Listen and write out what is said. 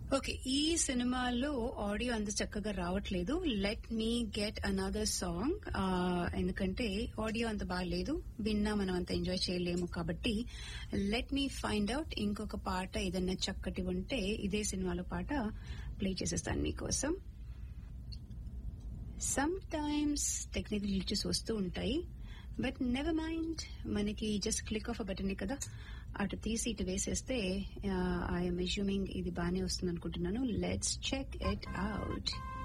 okay ఈ సినిమాలో audio అంత చక్కగా రావట్లేదు let me get another song ఎందుకంటే ఆడియో అంత బాగాలేదు విన్నా మనం అంత ఎంజాయ్ చేయలేము కాబట్టి లెట్ మీ ఫైండ్ అవుట్ ఇంకొక పాట ఏదన్నా చక్కటి ఉంటే ఇదే సినిమాలో పాట ప్లే చేసేస్తాను మీకోసం సమ్ టైమ్స్ టెక్నికల్ గ్లిచెస్ వస్తూ ఉంటాయి బట్ నెవర్ మైండ్ మనకి జస్ట్ క్లిక్ ఆఫ్ బటన్ కదా అటు తీసి ఇటు వేసేస్తే ఐఎమ్ అజ్యూమింగ్ ఇది బాగానే వస్తుంది అనుకుంటున్నాను లెట్స్ చెక్ ఇట్ అవుట్